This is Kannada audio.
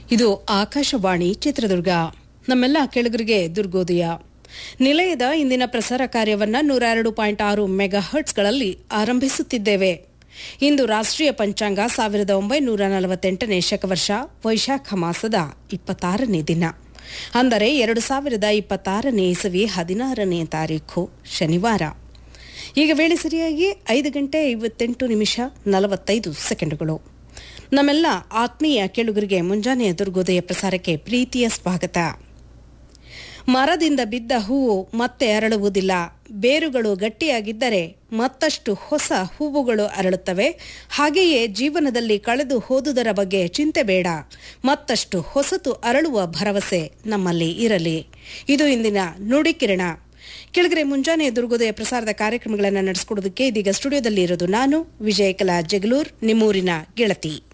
ಇದು ಆಕಾಶವಾಣಿ ಚಿತ್ರದುರ್ಗ ನಮ್ಮೆಲ್ಲ ಕೆಳಗರಿಗೆ ದುರ್ಗೋದಯ ನಿಲಯದ ಇಂದಿನ ಪ್ರಸಾರ ಕಾರ್ಯವನ್ನ ನೂರ ಎರಡು ಪಾಯಿಂಟ್ ಆರು ಮೆಗಾ ಹರ್ಟ್ಸ್ಗಳಲ್ಲಿ ಆರಂಭಿಸುತ್ತಿದ್ದೇವೆ ಇಂದು ರಾಷ್ಟ್ರೀಯ ಪಂಚಾಂಗ ಸಾವಿರದ ಒಂಬೈನೂರ ನಲವತ್ತೆಂಟನೇ ಶಕವರ್ಷ ವೈಶಾಖ ಮಾಸದ ಇಪ್ಪತ್ತಾರನೇ ದಿನ ಅಂದರೆ ಎರಡು ಸಾವಿರದ ಇಪ್ಪತ್ತಾರನೇ ಇಸವಿ ಹದಿನಾರನೇ ತಾರೀಖು ಶನಿವಾರ ಈಗ ವೇಳೆ ಸರಿಯಾಗಿ ಐದು ಗಂಟೆ ಐವತ್ತೆಂಟು ನಿಮಿಷ ನಲವತ್ತೈದು ಸೆಕೆಂಡುಗಳು ನಮ್ಮೆಲ್ಲ ಆತ್ಮೀಯ ಕೆಳುಗರಿಗೆ ಮುಂಜಾನೆಯ ದುರ್ಗೋದಯ ಪ್ರಸಾರಕ್ಕೆ ಪ್ರೀತಿಯ ಸ್ವಾಗತ ಮರದಿಂದ ಬಿದ್ದ ಹೂವು ಮತ್ತೆ ಅರಳುವುದಿಲ್ಲ ಬೇರುಗಳು ಗಟ್ಟಿಯಾಗಿದ್ದರೆ ಮತ್ತಷ್ಟು ಹೊಸ ಹೂವುಗಳು ಅರಳುತ್ತವೆ ಹಾಗೆಯೇ ಜೀವನದಲ್ಲಿ ಕಳೆದು ಹೋದುದರ ಬಗ್ಗೆ ಚಿಂತೆ ಬೇಡ ಮತ್ತಷ್ಟು ಹೊಸತು ಅರಳುವ ಭರವಸೆ ನಮ್ಮಲ್ಲಿ ಇರಲಿ ಇದು ಇಂದಿನ ನುಡಿಕಿರಣ ಕೆಳಗರೆ ಮುಂಜಾನೆ ದುರ್ಗೋದಯ ಪ್ರಸಾರದ ಕಾರ್ಯಕ್ರಮಗಳನ್ನು ನಡೆಸಿಕೊಡೋದಕ್ಕೆ ಇದೀಗ ಸ್ಟುಡಿಯೋದಲ್ಲಿ ಇರೋದು ನಾನು ವಿಜಯಕಲಾ ಜಗಲೂರ್ ನಿಮ್ಮೂರಿನ ಗೆಳತಿ